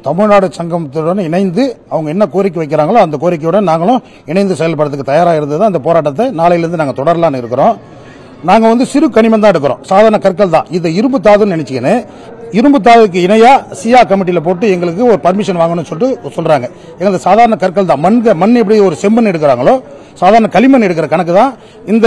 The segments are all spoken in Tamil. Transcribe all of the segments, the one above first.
தமிழ்நாடு சங்கத்துடன் இணைந்து அவங்க என்ன கோரிக்கை வைக்கிறாங்களோ அந்த கோரிக்கையுடன் நாங்களும் இணைந்து செயல்படுறதுக்கு தயாராக இருந்தது அந்த போராட்டத்தை நாளையிலிருந்து நாங்கள் தொடரலாம்னு இருக்கிறோம் நாங்கள் வந்து சிறு கனிமம் தான் எடுக்கிறோம் சாதாரண கற்கள் தான் இது இரும்பு தாதுன்னு நினைச்சுக்கின்னு இரும்பு தாதுக்கு இணையா சியா கமிட்டியில் போட்டு எங்களுக்கு ஒரு பர்மிஷன் வாங்கணும்னு சொல்லிட்டு சொல்றாங்க எங்களுக்கு சாதாரண கற்கள் தான் மண் மண் எப்படி ஒரு செம்மண் எடுக்கிறாங்களோ சாதாரண களிமண் எடுக்கிற கணக்கு தான் இந்த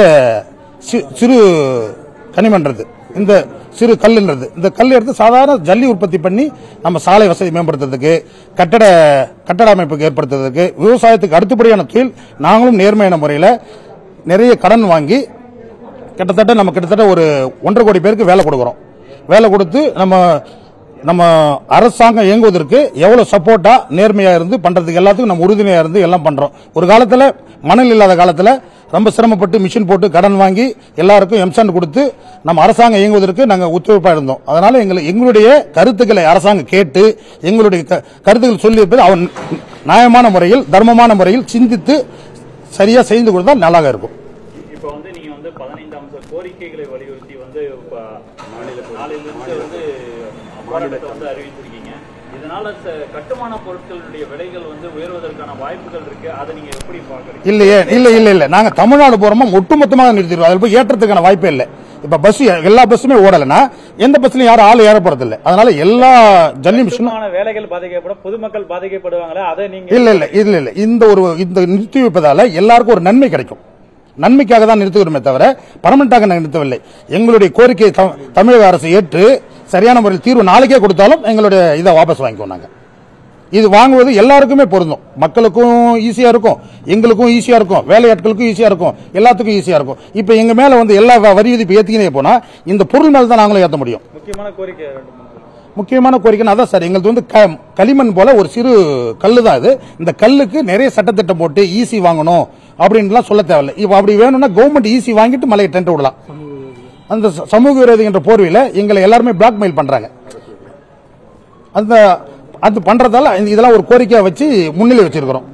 சி- சிறு கனிமன்றது இந்த சிறு கல்லுன்றது இந்த கல் எடுத்து சாதாரண ஜல்லி உற்பத்தி பண்ணி நம்ம சாலை வசதி மேம்படுத்துறதுக்கு கட்டட கட்டட அமைப்புக்கு ஏற்படுத்துறதுக்கு விவசாயத்துக்கு அடுத்தபடியான தொழில் நாங்களும் நேர்மையான முறையில் நிறைய கடன் வாங்கி கிட்டத்தட்ட நம்ம கிட்டத்தட்ட ஒரு ஒன்றரை கோடி பேருக்கு வேலை கொடுக்குறோம் வேலை கொடுத்து நம்ம நம்ம அரசாங்கம் இயங்குவதற்கு எவ்வளவு சப்போர்ட்டா நேர்மையா இருந்து பண்றதுக்கு எல்லாத்துக்கும் நம்ம உறுதுணையா இருந்து எல்லாம் பண்றோம் ஒரு காலத்துல மணல் இல்லாத காலத்துல ரொம்ப சிரமப்பட்டு மிஷின் போட்டு கடன் வாங்கி எல்லாருக்கும் எம்சாண்ட் கொடுத்து நம்ம அரசாங்கம் இயங்குவதற்கு நாங்க ஒத்துழைப்பா இருந்தோம் அதனால எங்களுக்கு எங்களுடைய கருத்துக்களை அரசாங்கம் கேட்டு எங்களுடைய க- கருத்துக்கள் சொல்லியிருப்பது அவன் நியாயமான முறையில் தர்மமான முறையில் சிந்தித்து சரியா செய்து கொடுத்தால் நல்லாக இருக்கும் இப்போ வந்து நீங்க வந்து பதினைந்து அம்ச கோரிக்கைகளை வலியுறுத்தி வந்து இப்ப நாளிலிருந்து வந்து போராட்டத்தை வந்து அறிவிச்சிருக்கீங்க இதனால ச- கட்டுமான பொருட்களுடைய விலைகள் வந்து உயர்வதற்கான வாய்ப்புகள் இருக்கு அதை நீங்க எப்படி பாக்குறீங்க இல்லையே இல்ல இல்ல இல்ல நாங்க தமிழ்நாடு போறோமா ஒட்டுமொத்தமாக நிறுத்திடுவோம் அதில் போய் ஏற்றத்துக்கான வாய்ப்பே இல்லை இப்ப பஸ் எல்லா பஸ்ஸுமே ஓடலைன்னா எந்த பஸ்லயும் யாரும் ஆள் ஏற போறது இல்ல அதனால எல்லா ஜல்லி மிஷினும் கட்டுமான வேலைகள் பாதிக்கப்பட பொதுமக்கள் பாதிக்கப்படுவாங்களே அதை நீங்க இல்ல இல்ல இல்ல இல்ல இந்த ஒரு இந்த நிறுத்தி வைப்பதால எல்லாருக்கும் ஒரு நன்மை கிடைக்கும் நன்மைக்காக தான் நிறுத்துகிறோமே தவிர பர்மனண்டாக நாங்கள் நிறுத்தவில்லை எங்களுடைய கோரிக்கையை த- தமிழக அரசு ஏற்று சரியான முறையில் தீர்வு நாளைக்கே கொடுத்தாலும் எங்களுடைய இதை வாபஸ் வாங்கிக்குவோம் நாங்க இது வாங்குவது எல்லாருக்குமே பொருந்தும் மக்களுக்கும் ஈஸியா இருக்கும் எங்களுக்கும் ஈஸியா இருக்கும் வேலையாட்களுக்கும் ஈஸியா இருக்கும் எல்லாத்துக்கும் ஈஸியா இருக்கும் இப்ப எங்க மேல வந்து எல்லா வ- வரி விதிப்பு ஏத்திக்கினே போனா இந்த பொருள் மேல தான் நாங்களும் ஏத்த முடியும் முக்கியமான கோரிக்கை ரெண்டு மூணு இருக்கு. முக்கியமான கோரிக்கை அதான் சார் எங்களுக்கு வந்து க- களிமண் போல ஒரு சிறு கல்லு தான் இது இந்த கல்லுக்கு நிறைய சட்டத்திட்டம் போட்டு ஈசி வாங்கணும் அப்படின்லாம் சொல்ல தேவையில்லை இப்போ அப்படி வேணும்னா கவர்மெண்ட் ஈசி வாங்கிட்டு மலையை டென்ட் விடலாம் அந்த ச- சமூக விரோதி என்ற போர்வையில எங்களை எல்லாருமே பிளாக்மெயில் பண்றாங்க அந்த அது பண்றதால இந்த- இதெல்லாம் ஒரு கோரிக்கையா வச்சு முன்னிலை வச்சிருக்கிறோம்